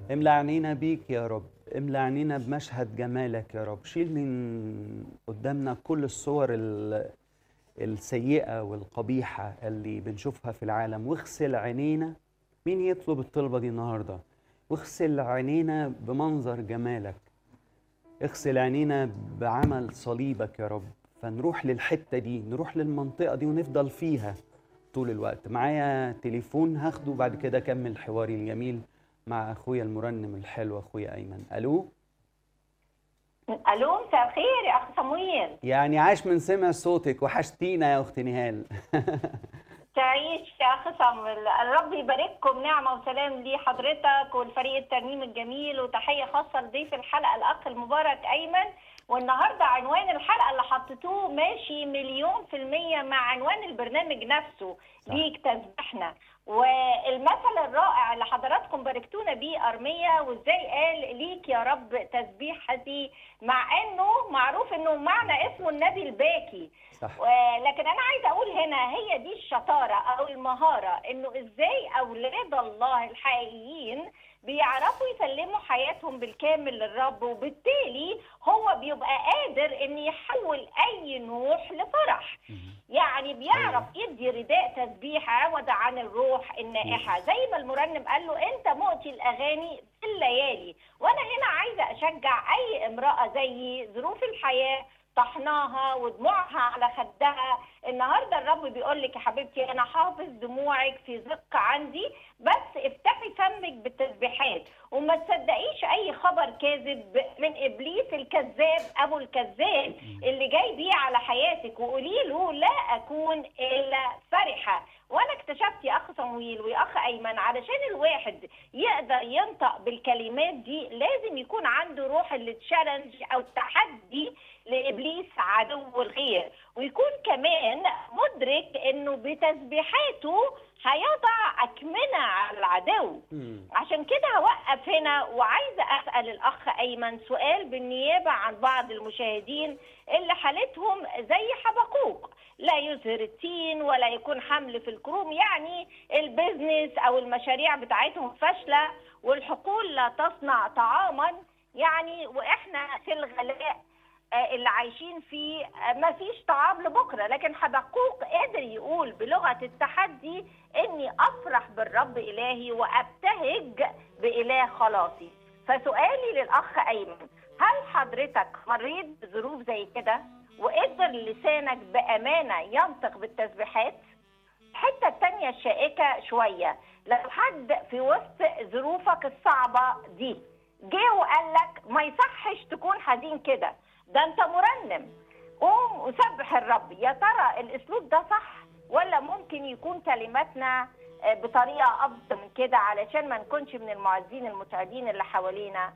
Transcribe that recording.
املى عينينا بيك يا رب املى عينينا بمشهد جمالك يا رب شيل من قدامنا كل الصور ال- السيئة والقبيحة اللي بنشوفها في العالم واغسل عينينا مين يطلب الطلبة دي النهاردة واغسل عينينا بمنظر جمالك اغسل عينينا بعمل صليبك يا رب فنروح للحتة دي نروح للمنطقة دي ونفضل فيها طول الوقت معايا تليفون هاخده بعد كده اكمل حواري الجميل مع اخويا المرنم الحلو اخويا ايمن الو الو مساء الخير يا اخ صمويل يعني عاش من سمع صوتك وحشتينا يا اخت نهال تعيش يا اخ صمويل الرب يبارككم نعمه وسلام لحضرتك والفريق الترنيم الجميل وتحيه خاصه لضيف الحلقه الاخ المبارك ايمن والنهارده عنوان الحلقه اللي حطيتوه ماشي مليون في الميه مع عنوان البرنامج نفسه صح. ليك تسبحنا والمثل الرائع اللي حضراتكم باركتونا بيه ارميه وازاي قال ليك يا رب تسبيحتي مع انه معروف انه معنى اسمه النبي الباكي صح و- لكن انا عايزه اقول هنا هي دي الشطاره او المهاره انه ازاي اولاد الله الحقيقيين بيعرفوا يسلموا حياتهم بالكامل للرب وبالتالي هو بيبقى قادر ان يحول اي نوح لفرح يعني بيعرف يدي رداء تسبيح عوض عن الروح النائحه زي ما المرنم قال له انت مؤتي الاغاني في الليالي وانا هنا عايزه اشجع اي امراه زيي ظروف الحياه طحناها ودموعها على خدها النهارده الرب بيقول لك يا حبيبتي انا حافظ دموعك في زق عندي بس افتحي فمك بالتسبيحات وما تصدقيش اي خبر كاذب من ابليس الكذاب ابو الكذاب اللي جاي بيه على حياتك وقولي له لا اكون الا فرحه وانا اكتشفت يا اخ صمويل ويا اخ ايمن علشان الواحد يقدر ينطق بالكلمات دي لازم يكون عنده روح التشالنج او التحدي لابليس عدو الخير ويكون كمان مدرك انه بتسبيحاته هيضع اكمنه على العدو مم. عشان كده هوقف هنا وعايزه اسال الاخ ايمن سؤال بالنيابه عن بعض المشاهدين اللي حالتهم زي حبقوق لا يزهر التين ولا يكون حمل في الكروم يعني البيزنس او المشاريع بتاعتهم فاشله والحقول لا تصنع طعاما يعني واحنا في الغلاء آه، اللي عايشين فيه آه، ما فيش طعام لبكره لكن حبقوق قادر يقول بلغه التحدي اني افرح بالرب الهي وابتهج باله خلاصي فسؤالي للاخ ايمن هل حضرتك مريت بظروف زي كده وقدر لسانك بامانه ينطق بالتسبيحات الحته التانية الشائكة شوية لو حد في وسط ظروفك الصعبة دي جه وقال لك ما يصحش تكون حزين كده ده انت مرنم قوم وسبح الرب يا ترى الاسلوب ده صح ولا ممكن يكون كلماتنا آه، بطريقة أفضل من كده علشان ما نكونش من المعزين المتعبين اللي حوالينا